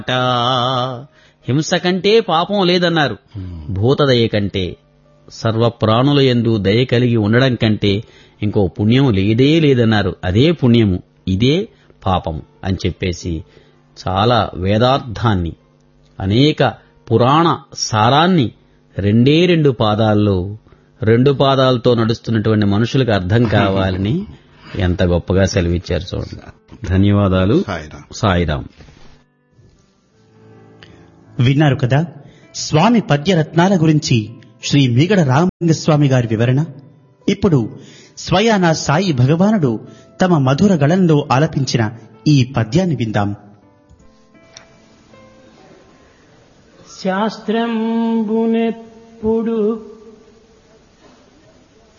హింస కంటే పాపం లేదన్నారు భూతదయ కంటే సర్వ ప్రాణుల యందు దయ కలిగి ఉండడం కంటే ఇంకో పుణ్యం లేదే లేదన్నారు అదే పుణ్యము ఇదే పాపము అని చెప్పేసి చాలా వేదార్థాన్ని అనేక పురాణ సారాన్ని రెండే రెండు పాదాల్లో రెండు పాదాలతో నడుస్తున్నటువంటి మనుషులకు అర్థం కావాలని ఎంత గొప్పగా సెలవిచ్చారు చూడండి ధన్యవాదాలు సాయిరాం సాయిరాం విన్నారు కదా స్వామి పద్యరత్నాల గురించి శ్రీ మీగడ రామలింగస్వామి గారి వివరణ ఇప్పుడు స్వయాన సాయి భగవానుడు తమ మధుర గళంలో ఆలపించిన ఈ పద్యాన్ని విందాం శాస్త్రంబునెప్పుడు